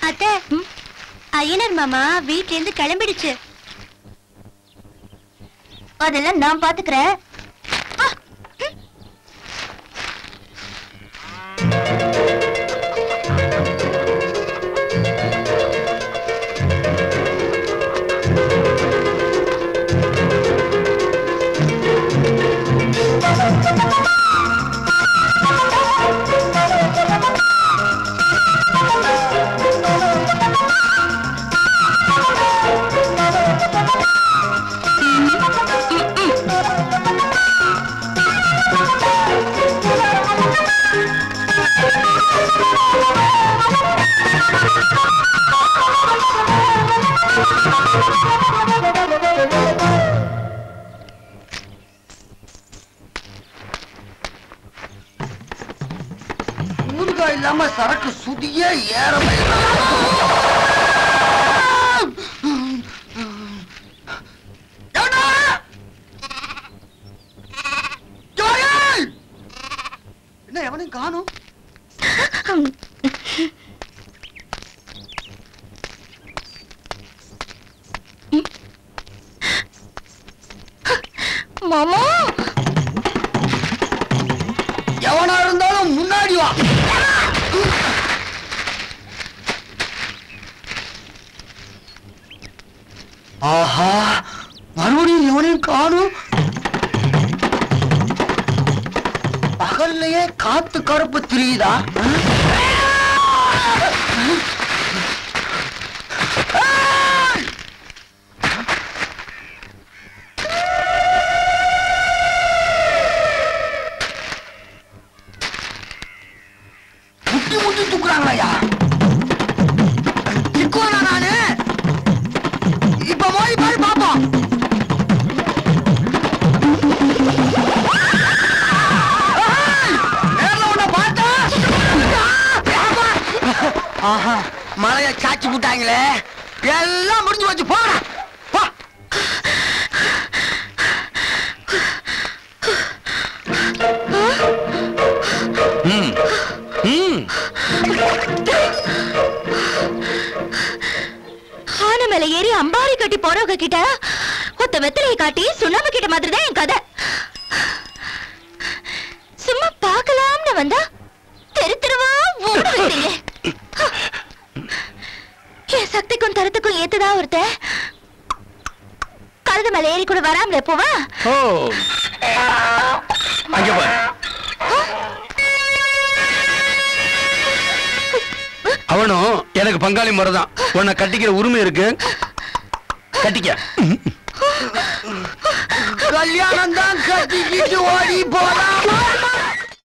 அத்தை ஐயனார் மாமா வீட்ல இருந்து கிளம்பிடுச்சு அதெல்லாம் நான் பாத்துக்கிறேன் ஊறுகாய் இல்லாம சரக்கு சுதியே ஏற என்ன எவனையும் காணும் மாமா எவனா இருந்தாலும் முன்னாடி வா ஆஹா மறுபடியும் எவனையும் காணும் பகல்லையே காத்து கருப்பு தெரியுதா முட்டி முட்டி தூக்குறாங்களையா சிக்குவானா நானு இப்ப மோதி பாரு பாப்போம் ஏய், நேர்ல உன்னை பார்த்தா? ஆஹா மலைய சாச்சி விட்டாங்களே எல்லாம் முடிஞ்சு போச்சு போடா போ ம் ம் ஆன மேல ஏறி அம்பாரி கட்டி போறவங்க கிட்ட ஒத்த வெத்தலையை காட்டி சுண்ணாம்பு கிட்ட மாதிரி தான் என் கதை சும்மா பார்க்கலாம்னு வந்தா தெரு தெருவா ஓட வைக்கிறீங்க என் சக்திக்கும் தரத்துக்கும் ஏத்துதா ஒருத்தன் கழுத மேல ஏறி கூட வராமல போவா ஓ அங்க பாரு அவனும் எனக்கு பங்காளி முறை தான் உன்னை கட்டிக்கிற உரிமை இருக்கு கட்டிக்க கல்யாணம் தான் கட்டிக்கிட்டு ஓடி போலாம்